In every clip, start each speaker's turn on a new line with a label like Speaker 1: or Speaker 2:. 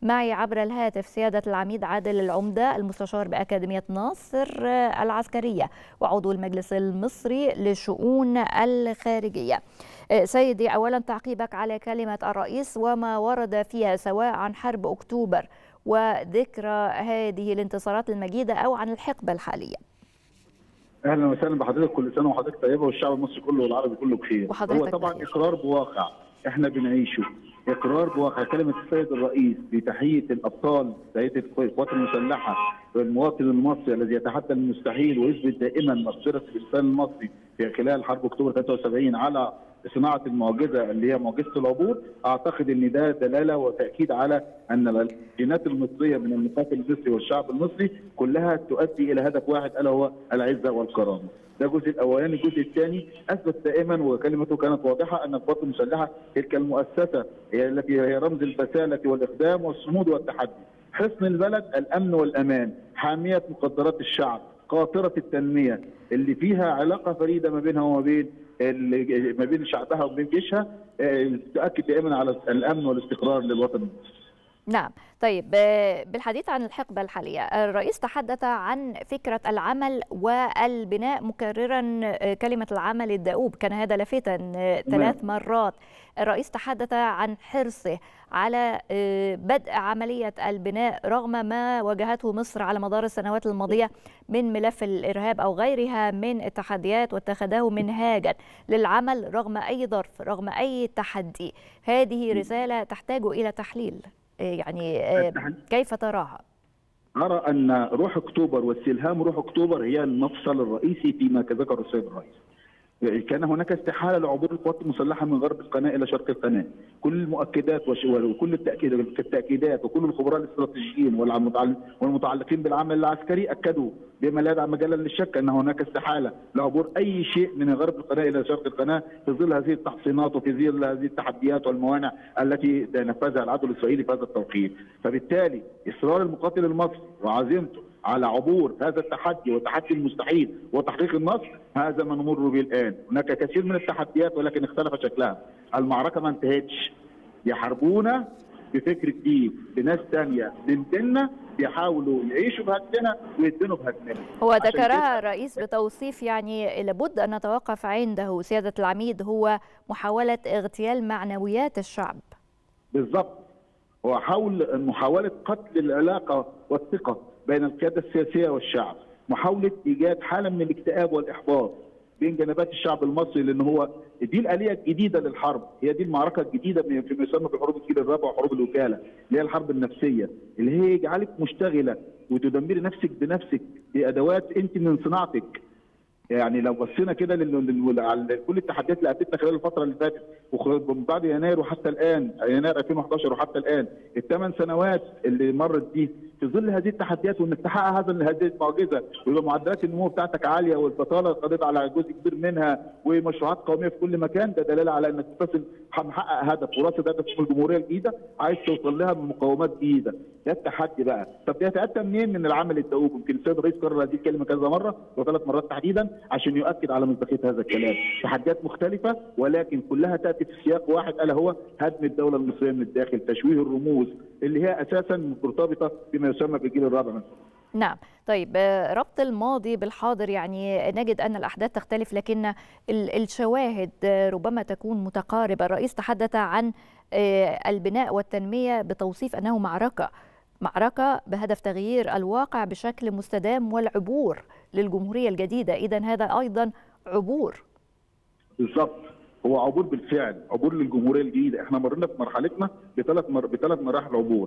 Speaker 1: معي عبر الهاتف سيادة العميد عادل العمدة المستشار بأكاديمية ناصر العسكرية وعضو المجلس المصري للشؤون الخارجية سيدي أولا تعقيبك على كلمة الرئيس وما ورد فيها سواء عن حرب أكتوبر وذكرى هذه الانتصارات المجيدة أو عن الحقبة الحالية
Speaker 2: اهلا وسهلا بحضرتك كل سنه وحضرتك طيبه والشعب المصري كله والعربي كله بخير
Speaker 1: وحضرتك
Speaker 2: هو طبعا
Speaker 1: بخير.
Speaker 2: اقرار بواقع احنا بنعيشه اقرار بواقع كلمه السيد الرئيس بتحيه الابطال تحيه القوات المسلحه والمواطن المصري الذي يتحدى المستحيل ويثبت دائما مغفره الانسان المصري في خلال حرب اكتوبر 73 على صناعه المعجزه اللي هي معجزه العبور اعتقد ان ده دلاله وتاكيد على ان الجينات المصريه من المقاتل المصري والشعب المصري كلها تؤدي الى هدف واحد الا هو العزه والكرامه. ده الجزء الاولاني، الجزء الثاني اثبت دائما وكلمته كانت واضحه ان القوات المسلحه تلك المؤسسه هي التي هي رمز البساله والاقدام والصمود والتحدي. حصن البلد الامن والامان، حاميه مقدرات الشعب، قاطره التنميه اللي فيها علاقه فريده ما بينها وما بين ال- ما بين شعبها وبين جيشها آه، تؤكد دائما على الامن والاستقرار للوطن المصري.
Speaker 1: نعم طيب آه، بالحديث عن الحقبة الحالية الرئيس تحدث عن فكرة العمل والبناء مكررا آه، كلمة العمل الدؤوب كان هذا لافتا آه، ثلاث مرات الرئيس تحدث عن حرصه على آه، بدء عملية البناء رغم ما واجهته مصر على مدار السنوات الماضية من ملف الإرهاب أو غيرها من التحديات واتخذه منهاجا للعمل رغم أي ظرف رغم أي تحدي هذه رسالة تحتاج إلى تحليل آه، يعني آه،
Speaker 2: التحدي-
Speaker 1: كيف تراها؟
Speaker 2: أرى أن روح أكتوبر واستلهام روح أكتوبر هي المفصل الرئيسي فيما ذكر السيد الرئيس. كان هناك استحالة لعبور القوات المسلحة من غرب القناة إلى شرق القناة. كل المؤكدات وش- وكل التأكيد التأكيدات وكل الخبراء الاستراتيجيين والمتعل- والمتعلقين بالعمل العسكري أكدوا بما لا يدع مجالا للشك أن هناك استحالة لعبور أي شيء من غرب القناة إلى شرق القناة في ظل هذه التحصينات وفي ظل هذه التحديات والموانع التي نفذها العدو الإسرائيلي في هذا التوقيت. فبالتالي إصرار المقاتل المصري وعزيمته على عبور هذا التحدي وتحدي المستحيل وتحقيق النصر هذا ما نمر به الان، هناك كثير من التحديات ولكن اختلف شكلها، المعركه ما انتهتش يحاربونا بفكر جديد بناس ثانيه من ديننا بيحاولوا يعيشوا بهدنا ويدنوا بهدنا
Speaker 1: هو
Speaker 2: عشان
Speaker 1: ذكرها
Speaker 2: كده-
Speaker 1: الرئيس بتوصيف يعني لابد أن نتوقف عنده سيادة العميد هو محاولة اغتيال معنويات الشعب
Speaker 2: بالضبط هو حاول محاولة قتل العلاقة والثقة بين القيادة السياسية والشعب محاولة إيجاد حالة من الاكتئاب والإحباط بين جنبات الشعب المصري لأن هو دي الآلية الجديدة للحرب هي دي المعركة الجديدة فيما يسمى بحروب الجيل الرابع وحروب الوكالة اللي هي الحرب النفسية اللي هي يجعلك مشتغلة وتدمري نفسك بنفسك بأدوات أنت من صناعتك يعني لو بصينا كده لل- لل- على كل التحديات اللي قابلتنا خلال الفتره اللي فاتت ومن بعد يناير وحتى الان يناير 2011 وحتى الان الثمان سنوات اللي مرت دي في ظل هذه التحديات وانك تحقق هذا هذه المعجزه ويبقى معدلات النمو بتاعتك عاليه والبطاله قضيت على جزء كبير منها ومشروعات قوميه في كل مكان ده دلاله على انك تصل محقق هدف ورصد هدف في الجمهوريه الجديده عايز توصل لها بمقومات جديده ده التحدي بقى طب ده يتاتى منين من العمل الدؤوب يمكن السيد الرئيس كرر هذه الكلمه كذا مره وثلاث مرات تحديدا عشان يؤكد على مصداقيه هذا الكلام تحديات مختلفه ولكن كلها تاتي في سياق واحد الا هو هدم الدوله المصريه من الداخل تشويه الرموز اللي هي اساسا مرتبطه بما يسمى بالجيل الرابع من
Speaker 1: نعم طيب آه، ربط الماضي بالحاضر يعني نجد أن الأحداث تختلف لكن ال- الشواهد آه، ربما تكون متقاربة الرئيس تحدث عن آه، البناء والتنمية بتوصيف أنه معركة معركة بهدف تغيير الواقع بشكل مستدام والعبور للجمهورية الجديدة إذا هذا أيضا عبور
Speaker 2: بالظبط هو عبور بالفعل عبور للجمهوريه الجديده احنا مرينا في مرحلتنا بثلاث مر... بثلاث مراحل عبور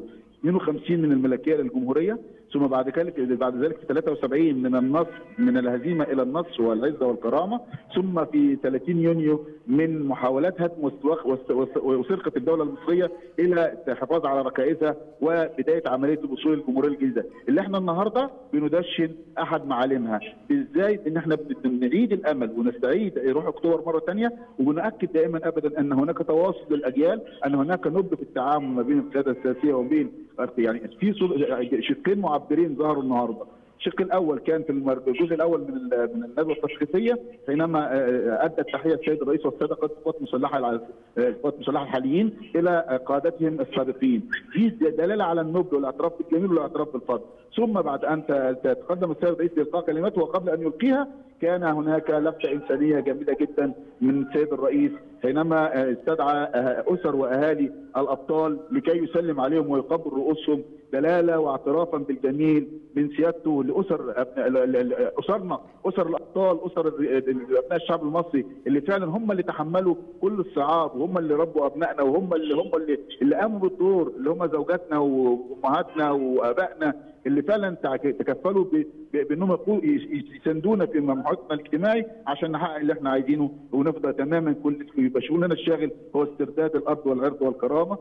Speaker 2: 52 من الملكيه للجمهوريه ثم بعد ذلك بعد ذلك في 73 من النصر من الهزيمه الى النصر والعزه والكرامه ثم في 30 يونيو من محاولات هدم واستواخ- واست- واست- وسرقه الدوله المصريه الى الحفاظ على ركائزها وبدايه عمليه الوصول للجمهوريه الجديده اللي احنا النهارده بندشن احد معالمها ازاي ان احنا بنعيد الامل ونستعيد روح اكتوبر مره ثانيه وبنؤكد دائما ابدا ان هناك تواصل للاجيال ان هناك نضج في التعامل ما بين القياده السياسيه وبين يعني في صور- شقين معبرين ظهروا النهارده الشق الاول كان في الجزء الاول من من الندوه التثقيفيه حينما ادى التحيه السيد الرئيس والساده قاده القوات المسلحه القوات المسلحه الحاليين الى قادتهم السابقين دي دلاله على النبل والاعتراف بالجميل والاعتراف بالفضل ثم بعد ان تقدم السيد الرئيس لالقاء كلمته وقبل ان يلقيها كان هناك لفته انسانيه جميله جدا من السيد الرئيس حينما استدعى اسر واهالي الابطال لكي يسلم عليهم ويقبل رؤوسهم دلاله واعترافا بالجميل من سيادته لاسر اسرنا اسر الابطال اسر ابناء الشعب المصري اللي فعلا هم اللي تحملوا كل الصعاب وهم اللي ربوا ابنائنا وهم اللي هم اللي, اللي قاموا بالدور اللي هم زوجاتنا وامهاتنا وابائنا اللي فعلا تكفلوا بانهم يساندونا في محيطنا الاجتماعي عشان نحقق اللي احنا عايزينه ونفضل تماما كل يبقى شغلنا الشاغل هو استرداد الارض والعرض والكرامه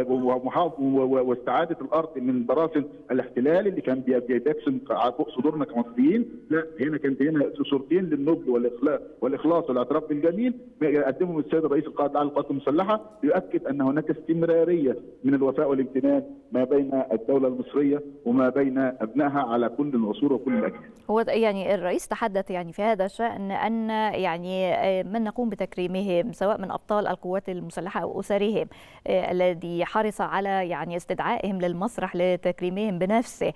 Speaker 2: واستعاده الارض من براثن الاحتلال اللي كان بيكسم فوق صدورنا كمصريين لا هنا كانت هنا صورتين للنبل والاخلاص والاخلاص والاعتراف بالجميل قدمهم السيد الرئيس القائد العام للقوات المسلحه ليؤكد ان هناك استمراريه من الوفاء والامتنان ما بين الدوله المصريه وما بين ابنائها على كل العصور وكل الاجيال.
Speaker 1: هو يعني الرئيس تحدث يعني في هذا الشان ان يعني من نقوم بتكريمهم سواء من ابطال القوات المسلحه او اسرهم الذي حرص على يعني استدعائهم للمسرح لتكريمهم بنفسه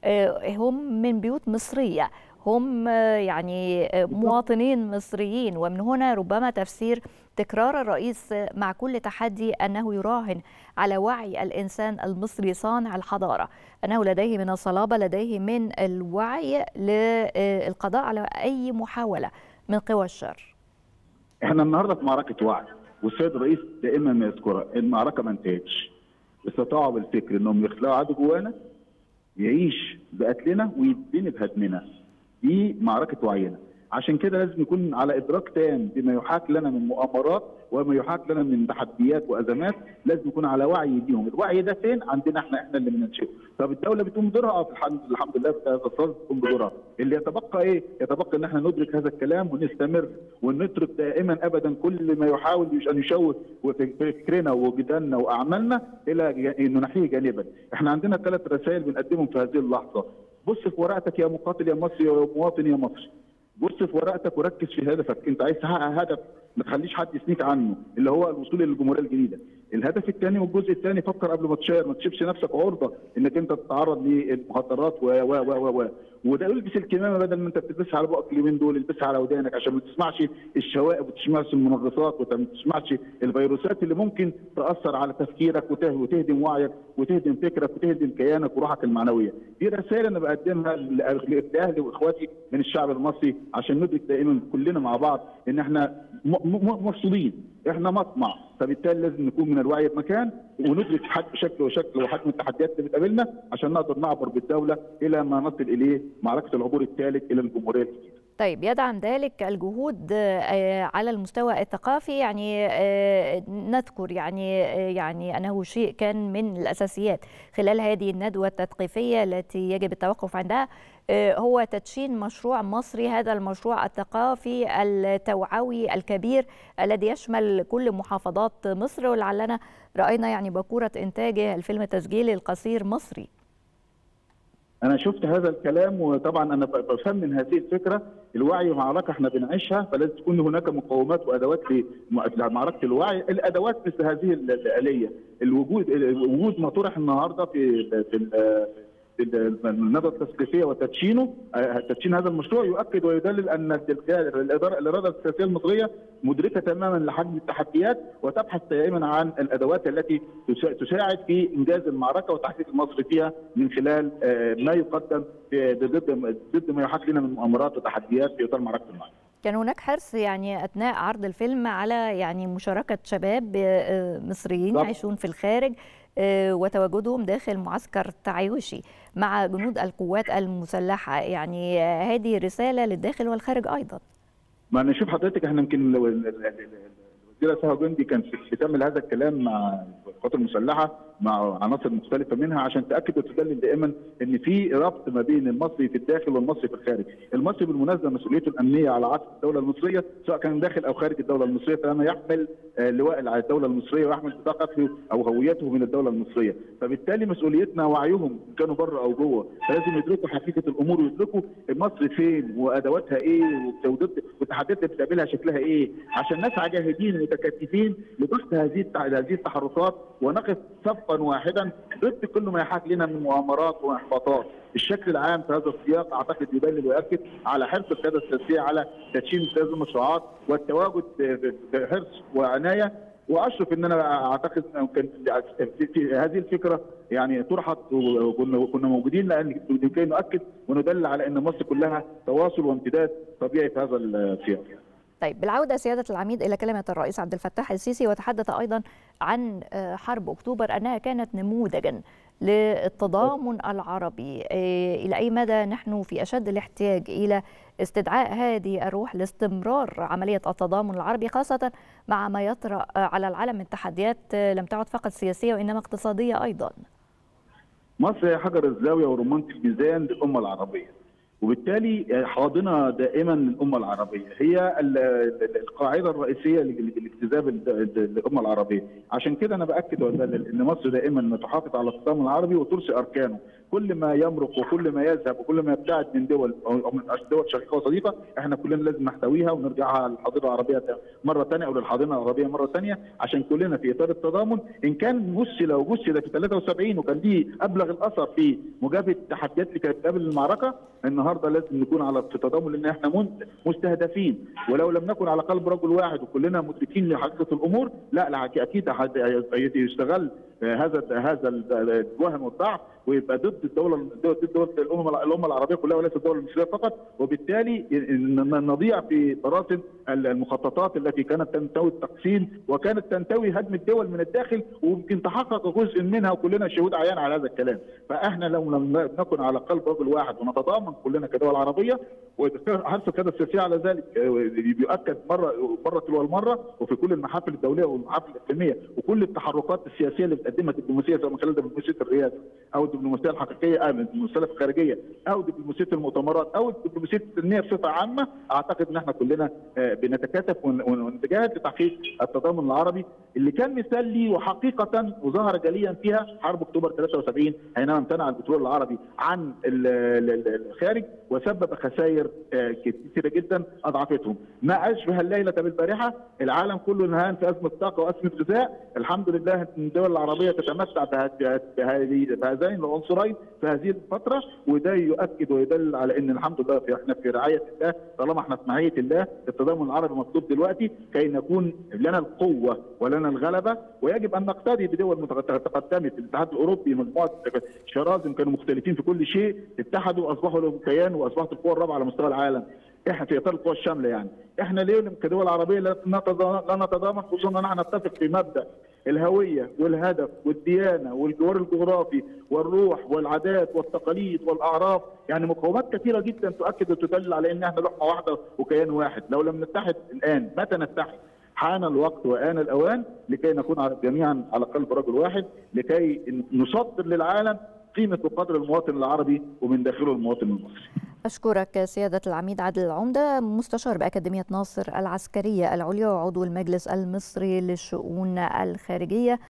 Speaker 1: هم من بيوت مصريه هم يعني مواطنين مصريين ومن هنا ربما تفسير تكرار الرئيس مع كل تحدي انه يراهن على وعي الانسان المصري صانع الحضاره انه لديه من الصلابه لديه من الوعي للقضاء على اي محاوله من قوى الشر
Speaker 2: احنا النهارده في معركه وعي والسيد الرئيس دائما ما يذكرها المعركه ما انتهتش استطاعوا بالفكر انهم يخلقوا عدو جوانا يعيش بقتلنا ويتبني بهدمنا دي معركه وعينا عشان كده لازم يكون على ادراك تام بما يحاك لنا من مؤامرات وما يحاك لنا من تحديات وازمات لازم يكون على وعي بيهم الوعي ده فين عندنا احنا احنا اللي بننشئه طب الدوله بتقوم بدورها اه الحمد, الحمد لله بتقوم بدورها اللي يتبقى ايه يتبقى ان احنا ندرك هذا الكلام ونستمر ونترك دائما ابدا كل ما يحاول ان يشوه فكرنا وجدالنا واعمالنا الى انه نحيه جانبا احنا عندنا ثلاث رسائل بنقدمهم في هذه اللحظه بص في ورقتك يا مقاتل يا مصري يا مواطن يا مصري بص في ورقتك وركز في هدفك انت عايز تحقق هدف ما تخليش حد يسنيك عنه اللي هو الوصول للجمهوريه الجديده الهدف الثاني والجزء الثاني فكر قبل ما تشير ما تسيبش نفسك عرضه انك انت تتعرض للمخدرات و و و و وده البس الكمامه بدل ما انت بتلبسها على بقك اليومين دول البسها على ودانك عشان ما تسمعش الشوائب وما تسمعش المنغصات وما تسمعش الفيروسات اللي ممكن تاثر على تفكيرك وتهدم وعيك وتهدم فكرك وتهدم كيانك وروحك المعنويه. دي رسائل انا بقدمها لاهلي واخواتي من الشعب المصري عشان ندرك دائما كلنا مع بعض ان احنا مفصولين احنا مطمع فبالتالي لازم نكون من الوعي بمكان وندرك حجم شكل وشكل وحجم التحديات اللي بتقابلنا عشان نقدر نعبر بالدوله الى ما نصل اليه معركه العبور الثالث الى الجمهوريه الجديده.
Speaker 1: طيب يدعم ذلك الجهود على المستوى الثقافي يعني نذكر يعني يعني انه شيء كان من الاساسيات خلال هذه الندوه التثقيفيه التي يجب التوقف عندها هو تدشين مشروع مصري هذا المشروع الثقافي التوعوي الكبير الذي يشمل كل محافظات مصر ولعلنا راينا يعني باكوره انتاجه الفيلم التسجيلي القصير مصري
Speaker 2: انا شفت هذا الكلام وطبعا انا بفهم من هذه الفكره الوعي معركه احنا بنعيشها فلازم تكون هناك مقومات وادوات لمعركه الوعي الادوات مثل هذه الاليه الوجود وجود ما طرح النهارده في في الندوه التثقيفيه وتدشينه تدشين هذا المشروع يؤكد ويدلل ان الاداره الاراده السياسيه المصريه مدركه تماما لحجم التحديات وتبحث دائما عن الادوات التي تساعد في انجاز المعركه وتحقيق المصري فيها من خلال ما يقدم ضد ضد ما يحاك لنا من مؤامرات وتحديات في اطار معركه المعركه.
Speaker 1: كان هناك حرص يعني اثناء عرض الفيلم على يعني مشاركه شباب مصريين يعيشون في الخارج وتواجدهم داخل معسكر تعايشي مع جنود القوات المسلحه يعني هذه رساله للداخل والخارج ايضا
Speaker 2: ما انا شوف حضرتك احنا يمكن الوزيره سهى جندي كانت بتعمل هذا الكلام مع القوات المسلحه مع عناصر مختلفه منها عشان تاكد وتدلل دائما ان في ربط ما بين المصري في الداخل والمصري في الخارج، المصري بالمناسبه مسؤوليته الامنيه على عاتق الدوله المصريه سواء كان داخل او خارج الدوله المصريه فلما يحمل لواء الدوله المصريه ويحمل بطاقته او هويته من الدوله المصريه، فبالتالي مسؤوليتنا وعيهم كانوا بره او جوه، فلازم يدركوا حقيقه الامور ويدركوا مصر فين وادواتها ايه والتحديات اللي بتقابلها شكلها ايه، عشان نسعى جاهدين متكاتفين لضغط هذه هذه التحركات ونقف صفا واحدا ضد كل ما يحاك لنا من مؤامرات واحباطات. الشكل العام في هذا السياق اعتقد يدلل ويؤكد على حرص القياده السياسيه على تدشين هذه المشروعات والتواجد بحرص وعنايه واشرف ان انا اعتقد كان في هذه الفكره يعني طرحت وكنا كنا موجودين لان لكي نؤكد وندل على ان مصر كلها تواصل وامتداد طبيعي في هذا السياق.
Speaker 1: طيب بالعودة سيادة العميد إلى كلمة الرئيس عبد الفتاح السيسي وتحدث أيضا عن حرب أكتوبر أنها كانت نموذجا للتضامن العربي إلى أي مدى نحن في أشد الاحتياج إلى استدعاء هذه الروح لاستمرار عملية التضامن العربي خاصة مع ما يطرأ على العالم من تحديات لم تعد فقط سياسية وإنما اقتصادية أيضا
Speaker 2: مصر هي حجر الزاوية ورمانة الميزان للأمة العربية وبالتالي حاضنه دائما للامه العربيه هي القاعده الرئيسيه لاجتذاب الامه العربيه عشان كده انا باكد وادلل ان مصر دائما تحافظ على التضامن العربي وترسي اركانه كل ما يمرق وكل ما يذهب وكل ما يبتعد من دول او من دول شقيقه وصديقه احنا كلنا لازم نحتويها ونرجعها للحاضره العربيه مره ثانيه او للحاضنه العربيه مره ثانيه عشان كلنا في اطار التضامن ان كان جسد لو جسد في 73 وكان ليه ابلغ الاثر في مجابهه التحديات اللي كانت قبل المعركه النهارده لازم نكون على في تضامن لان احنا مستهدفين ولو لم نكن على قلب رجل واحد وكلنا مدركين لحقيقه الامور لا لا اكيد يستغل هذا هذا الوهن والضعف ويبقى ضد الدوله ضد دول الامم الامه العربيه كلها وليس الدول المصريه فقط وبالتالي نضيع في براثن المخططات التي كانت تنتوي التقسيم وكانت تنتوي هدم الدول من الداخل ويمكن تحقق جزء منها وكلنا شهود عيان على هذا الكلام فاحنا لو لم نكن على قلب رجل واحد ونتضامن كلنا كدول عربيه وحرص القياده السياسيه على ذلك بيؤكد مره مره تلو المره وفي كل المحافل الدوليه والمحافل الاقليميه وكل التحركات السياسيه اللي بتقدمها الدبلوماسيه سواء من خلال دبلوماسيه الرئاسه او الدبلوماسيه الحقيقيه الدبلوماسيه الخارجيه او دبلوماسيه المؤتمرات او دبلوماسيه التنميه بصفه عامه اعتقد ان احنا كلنا بنتكاتف ونتجاهد لتحقيق التضامن العربي اللي كان مثال لي وحقيقه وظهر جليا فيها حرب اكتوبر 73 حينما امتنع البترول العربي عن الخارج وسبب خسائر كثيره جدا اضعفتهم ما اشبه الليله بالبارحه العالم كله انهان في ازمه طاقه وازمه غذاء الحمد لله ان الدول العربيه تتمتع بهذين العنصرين في هذه الفتره وده يؤكد ويدل على ان الحمد لله في احنا في رعايه الله طالما احنا في معيه الله التضامن العربي مطلوب دلوقتي كي نكون لنا القوه ولنا الغلبه ويجب ان نقتدي بدول تقدمت الاتحاد الاوروبي مجموعه شرازم كانوا مختلفين في كل شيء اتحدوا اصبحوا لهم كيان واصبحت القوه الرابعه على مستوى العالم احنا في اطار القوى الشامله يعني احنا ليه كدول عربيه لا نتضامن خصوصا ان احنا نتفق في مبدا الهويه والهدف والديانه والجوار الجغرافي والروح والعادات والتقاليد والاعراف يعني مقومات كثيره جدا تؤكد وتدل على ان احنا لحمه واحده وكيان واحد لو لم نتحد الان متى نتحد؟ حان الوقت وآن الأوان لكي نكون جميعا على قلب رجل واحد لكي نصدر للعالم قيمة وقدر المواطن العربي ومن داخله المواطن المصري
Speaker 1: أشكرك سيادة العميد عادل العمدة مستشار بأكاديمية ناصر العسكرية العليا وعضو المجلس المصري للشؤون الخارجية